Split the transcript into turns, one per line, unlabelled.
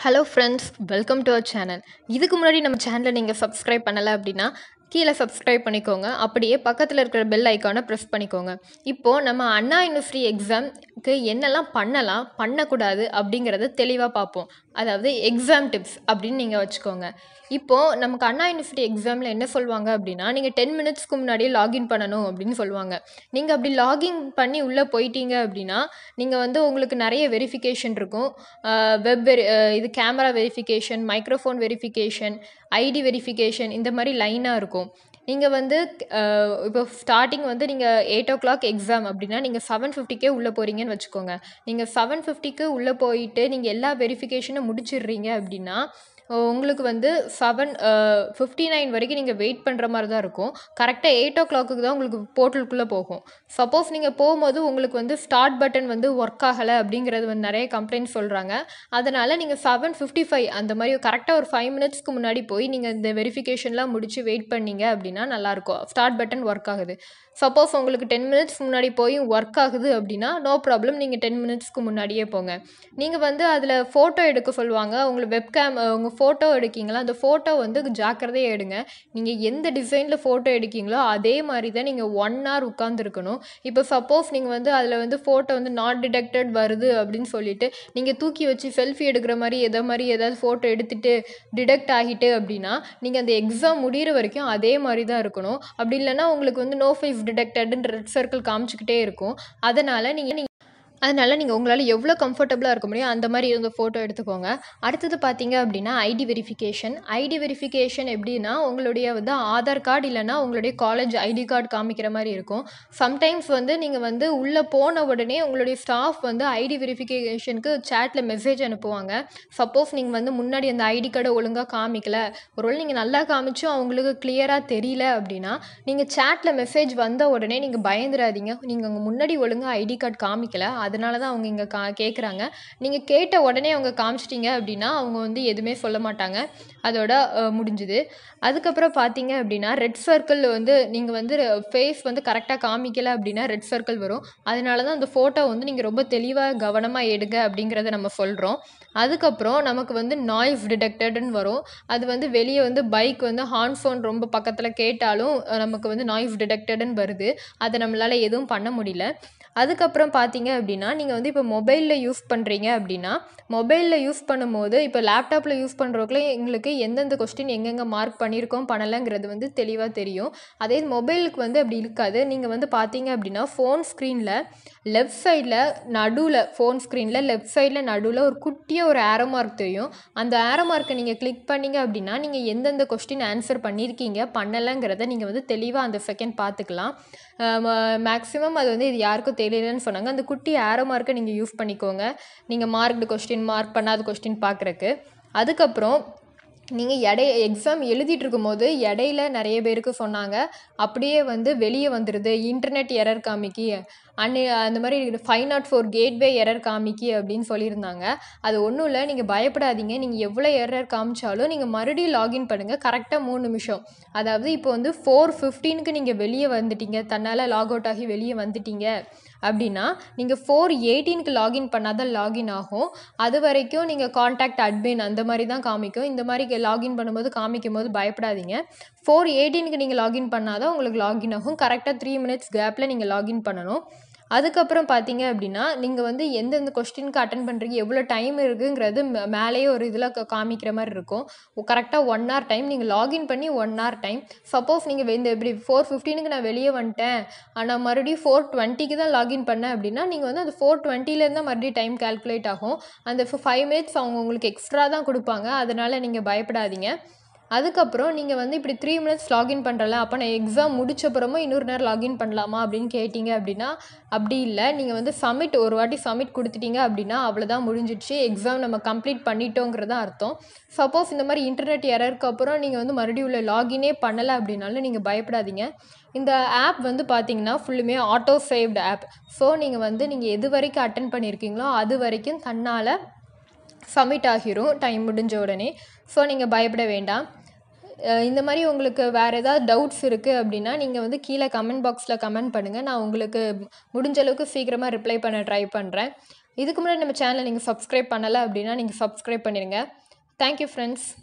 hello friends welcome to our channel இதுக்கு முன்னாடி நம்ம சேனலை நீங்கள் சப்ஸ்கிரைப் பண்ணலை அப்படின்னா கீழே சப்ஸ்கிரைப் பண்ணிக்கோங்க அப்படியே பக்கத்தில் இருக்கிற பெல் ஐக்கானை ப்ரெஸ் பண்ணிக்கோங்க இப்போது நம்ம அண்ணா யூனிவர்சிட்டி எக்ஸாம்க்கு என்னெல்லாம் பண்ணலாம் பண்ணக்கூடாது அப்படிங்கிறத தெளிவாக பார்ப்போம் அதாவது எக்ஸாம் டிப்ஸ் அப்படின்னு நீங்கள் வச்சுக்கோங்க இப்போது நமக்கு அண்ணா யூனிவர்சிட்டி எக்ஸாமில் என்ன சொல்லுவாங்க அப்படின்னா நீங்கள் டென் மினிட்ஸ்க்கு முன்னாடியே லாகின் பண்ணணும் அப்படின்னு சொல்லுவாங்க நீங்கள் அப்படி லாகின் பண்ணி உள்ளே போயிட்டீங்க அப்படின்னா நீங்கள் வந்து உங்களுக்கு நிறைய வெரிஃபிகேஷன் இருக்கும் வெப் வெரி இது camera verification microphone verification ID verification இந்த மாதிரி லைனாக இருக்கும் நீங்கள் வந்து அஹ், இப்போ ஸ்டார்டிங் வந்து நீங்கள் எயிட் ஓ கிளாக் எக்ஸாம் அப்படின்னா நீங்கள் செவன் ஃபிஃப்டிக்கே உள்ளே போகிறீங்கன்னு வச்சுக்கோங்க நீங்கள் செவன் ஃபிஃப்டிக்கு உள்ளே போயிட்டு நீங்கள் எல்லா வெரிஃபிகேஷனும் முடிச்சிடுறீங்க அப்படின்னா அஹ், உங்களுக்கு வந்து செவன் ஃபிஃப்டி நைன் வரைக்கும் நீங்கள் வெயிட் பண்ணுற மாதிரி தான் இருக்கும் கரெக்டாக எயிட் ஓ கிளாக்குக்கு தான் உங்களுக்கு போர்ட்டலுக்குள்ளே போகும் சப்போஸ் நீங்கள் போகும்போது உங்களுக்கு வந்து ஸ்டார்ட் பட்டன் வந்து ஒர்க் ஆகலை அப்படிங்கிறது வந்து நிறைய கம்ப்ளைண்ட் சொல்கிறாங்க அதனால் நீங்கள் செவன் ஃபிஃப்டி ஃபைவ் அந்த மாதிரி கரெக்டாக ஒரு ஃபைவ் மினிட்ஸ்க்கு முன்னாடி போய் நீங்கள் இந்த வெரிஃபிகேஷன்லாம் முடிச்சு வெயிட் பண்ணீங்க அப்படின்னா நல்லாயிருக்கும் ஸ்டார்ட் பட்டன் ஒர்க் ஆகுது சப்போஸ் உங்களுக்கு டென் மினிட்ஸ் முன்னாடி போய் ஒர்க் ஆகுது அப்படின்னா நோ ப்ராப்ளம் நீங்கள் டென் மினிட்ஸ்க்கு முன்னாடியே போங்க நீங்கள் வந்து அதில் ஃபோட்டோ எடுக்க சொல்லுவாங்க உங்களுக்கு வெப்கேம் உங்கள் ஃபோட்டோ எடுக்கீங்களா அந்த ஃபோட்டோ வந்து ஜாக்கிரதையாக எடுங்க நீங்கள் எந்த டிசைனில் ஃபோட்டோ எடுக்கீங்களோ அதே மாதிரி தான் நீங்கள் ஒன் ஹவர் உட்காந்துருக்கணும் இப்போ சப்போஸ் நீங்கள் வந்து அதில் வந்து ஃபோட்டோ வந்து நாட் டிடெக்டட் வருது அப்படின்னு சொல்லிட்டு நீங்கள் தூக்கி வச்சு செல்ஃபி எடுக்கிற மாதிரி எதோ மாதிரி ஏதாவது ஃபோட்டோ எடுத்துட்டு டிடெக்ட் ஆகிட்டு அப்படின்னா நீங்கள் அந்த எக்ஸாம் முடிகிற வரைக்கும் அதே மாதிரி தான் இருக்கணும் அப்படி இல்லைன்னா உங்களுக்கு வந்து நோ ஃபேஸ் டிடெக்டட்ன்ற ரெட் சர்க்கிள் காமிச்சிக்கிட்டே இருக்கும் அதனால் நீங்கள் அதனால் நீங்கள் உங்களால் எவ்வளோ கம்ஃபர்டபுளாக இருக்க முடியும் அந்த மாதிரி இருந்த ஃபோட்டோ எடுத்துக்கோங்க அடுத்தது பார்த்தீங்க அப்படின்னா ஐடி வெரிஃபிகேஷன் ஐடி வெரிஃபிகேஷன் எப்படின்னா உங்களுடைய வந்து ஆதார் கார்டு இல்லைன்னா உங்களுடைய காலேஜ் ஐடி கார்டு காமிக்கிற மாதிரி இருக்கும் சம்டைம்ஸ் வந்து நீங்கள் வந்து உள்ளே போன உடனே உங்களுடைய ஸ்டாஃப் வந்து ஐடி வெரிஃபிகேஷனுக்கு சேட்டில் மெசேஜ் அனுப்புவாங்க சப்போஸ் நீங்கள் வந்து முன்னாடி அந்த ஐடி கார்டை ஒழுங்காக காமிக்கல ஒருவேளை நீங்கள் நல்லா காமிச்சும் அவங்களுக்கு கிளியராக தெரியல அப்படின்னா நீங்கள் சேட்டில் மெசேஜ் வந்த உடனே நீங்கள் பயந்துடாதீங்க நீங்கள் அங்கே முன்னாடி ஒழுங்காக ஐடி கார்டு காமிக்கல அதனால தான் அவங்க இங்கே கா கேட்குறாங்க நீங்கள் கேட்ட உடனே அவங்க காமிச்சிட்டிங்க அப்படின்னா அவங்க வந்து எதுவுமே சொல்ல மாட்டாங்க அதோட அஹ், முடிஞ்சுது அதுக்கப்புறம் பார்த்தீங்க அப்படின்னா ரெட் சர்க்கிள் வந்து நீங்கள் வந்து ஃபேஸ் வந்து கரெக்டாக காமிக்கல அப்படின்னா ரெட் சர்க்கிள் வரும் அதனால தான் அந்த ஃபோட்டோ வந்து நீங்கள் ரொம்ப தெளிவாக கவனமாக எடுங்க அப்படிங்கிறத நம்ம சொல்கிறோம் அதுக்கப்புறம் நமக்கு வந்து நாய்ஸ் டிடெக்டட்னு வரும் அது வந்து வெளியே வந்து பைக் வந்து ஹார்ன் சவுண்ட் ரொம்ப பக்கத்தில் கேட்டாலும் அஹ், நமக்கு வந்து நாய்ஸ் டிடெக்டட்னு வருது அதை நம்மளால் எதுவும் பண்ண முடியல அதுக்கப்புறம் பார்த்தீங்க அப்படின்னா நீங்கள் வந்து இப்போ மொபைலில் யூஸ் பண்ணுறீங்க அப்படின்னா மொபைலில் யூஸ் பண்ணும்போது இப்போ லேப்டாப்பில் யூஸ் பண்ணுறவங்களே எங்களுக்கு எந்தெந்த கொஸ்டின் எங்கெங்கே மார்க் பண்ணியிருக்கோம் பண்ணலைங்கிறது வந்து தெளிவாக தெரியும் அதே மொபைலுக்கு வந்து அப்படி இருக்காது நீங்கள் வந்து பார்த்தீங்க அப்படின்னா ஃபோன் ஸ்க்ரீனில் லெஃப்ட் சைடில் நடுவில் ஃபோன் ஸ்க்ரீனில் லெஃப்ட் சைடில் நடுவில் ஒரு குட்டியாக ஒரு ஆரோ மார்க் தெரியும் அந்த ஆரோ மார்க்கை நீங்கள் கிளிக் பண்ணீங்க அப்படின்னா நீங்கள் எந்தெந்த கொஸ்டின் ஆன்சர் பண்ணியிருக்கீங்க பண்ணலைங்கிறத நீங்கள் வந்து தெளிவாக அந்த செகண்ட் பார்த்துக்கலாம் மேக்ஸிமம் அது வந்து இது யாருக்கும் தெரியலன்னு சொன்னாங்க அந்த குட்டி ஆரோ மார்க்கை நீங்கள் யூஸ் பண்ணிக்கோங்க நீங்கள் மார்க்டு கொஸ்டின் மார்க் பண்ணாத கொஸ்டின் பார்க்குறக்கு அதுக்கப்புறம் நீங்கள் இடை எக்ஸாம் எழுதிட்டு இருக்கும்போது இடையில நிறைய பேருக்கு சொன்னாங்க அப்படியே வந்து வெளியே வந்துடுது இன்டர்நெட் எரர் காமிக்கி அன்னி அந்த மாதிரி five nought four gateway error காமிக்கி அப்படின்னு சொல்லியிருந்தாங்க அது ஒன்றும் இல்லை நீங்கள் பயப்படாதீங்க நீங்கள் எவ்வளோ எரர் காமிச்சாலும் நீங்கள் மறுபடியும் லாகின் பண்ணுங்கள் கரெக்டாக மூணு நிமிஷம் அதாவது இப்போ வந்து ஃபோர் ஃபிஃப்டீனுக்கு நீங்கள் வெளியே வந்துட்டீங்க தன்னால் லாக் அவுட் ஆகி வெளியே வந்துட்டீங்க அப்படின்னா நீங்கள் ஃபோர் எயிட்டீனுக்கு லாகின் பண்ணால் தான் லாகின் ஆகும் அது வரைக்கும் நீங்கள் காண்டாக்ட் அட்மின் அந்த மாதிரி தான் காமிக்கும் இந்த மாதிரி லாகின் பண்ணும்போது காமிக்கும் போது பயப்படாதீங்க ஃபோர் எயிட்டீனுக்கு நீங்கள் லாகின் பண்ணால் தான் உங்களுக்கு லாகின் ஆகும் கரெக்டாக த்ரீ மினிட்ஸ் கேப்பில் நீங்கள் லாகின் பண்ணணும் அதுக்கப்புறம் பார்த்தீங்க அப்படின்னா நீங்கள் வந்து எந்தெந்த கொஸ்டினுக்கு அட்டன் பண்ணுறீங்க எவ்வளோ டைம் இருக்குங்கிறது மே- மேலேயே ஒரு இதில் காமிக்கிற மாதிரி இருக்கும் கரெக்டாக ஒன் ஹவர் டைம் நீங்கள் லாகின் பண்ணி ஒன் ஹவர் டைம் சப்போஸ் நீங்கள் இந்த இப்படி ஃபோர் ஃபிஃப்டீனுக்கு நான் வெளியே வந்துட்டேன் ஆனால் மறுபடியும் ஃபோர் டுவெண்ட்டிக்கு தான் லாகின் பண்ணேன் அப்படின்னா நீங்கள் வந்து அந்த ஃபோர் டுவெண்ட்டிலேருந்து தான் மறுபடியும் டைம் கால்குலேட் ஆகும் அந்த ஃபைவ் மினிட்ஸ் அவங்க உங்களுக்கு எக்ஸ்ட்ரா தான் கொடுப்பாங்க அதனால் நீங்கள் பயப்படாதீங்க அதுக்கப்புறம் நீங்கள் வந்து இப்படி த்ரீ மினிட்ஸ் லாகின் பண்ணுறல அப்போ நான் எக்ஸாம் முடிச்சப்புறமா இன்னொரு நேரம் லாகின் பண்ணலாமா அப்படின்னு கேட்டிங்க அப்படின்னா அப்படி இல்லை நீங்கள் வந்து சப்மிட் ஒரு வாட்டி சப்மிட் கொடுத்துட்டீங்க அப்படின்னா அவ்வளோதான் முடிஞ்சிடுச்சு எக்ஸாம் நம்ம கம்ப்ளீட் பண்ணிட்டோங்கிறது அர்த்தம் சப்போஸ் இந்த மாதிரி இன்டர்நெட் எரருக்கு அப்புறம் நீங்கள் வந்து மறுபடியும் உள்ள லாகினே பண்ணலை அப்படின்னாலும் நீங்கள் பயப்படாதீங்க இந்த ஆப் வந்து பார்த்தீங்கன்னா ஃபுல்லுமே ஆட்டோ சேவ்டு ஆப் ஸோ நீங்கள் வந்து நீங்கள் எது வரைக்கும் அட்டன் பண்ணியிருக்கீங்களோ அது வரைக்கும் தன்னால் சப்மிட் ஆகிரும் டைம் முடிஞ்ச உடனே ஸோ நீங்கள் பயப்பட வேண்டாம் அஹ் இந்த மாதிரி உங்களுக்கு வேறு ஏதாவது டவுட்ஸ் இருக்குது அப்படின்னா நீங்கள் வந்து கீழே கமெண்ட் பாக்ஸில் கமெண்ட் பண்ணுங்கள் நான் உங்களுக்கு முடிஞ்ச அளவுக்கு சீக்கிரமாக ரிப்ளை பண்ண ட்ரை பண்ணுறேன் இதுக்கு முன்னாடி நம்ம சேனலை நீங்கள் சப்ஸ்கிரைப் பண்ணலை அப்படின்னா நீங்கள் சப்ஸ்கிரைப் பண்ணிடுங்க தேங்க்யூ ஃப்ரெண்ட்ஸ்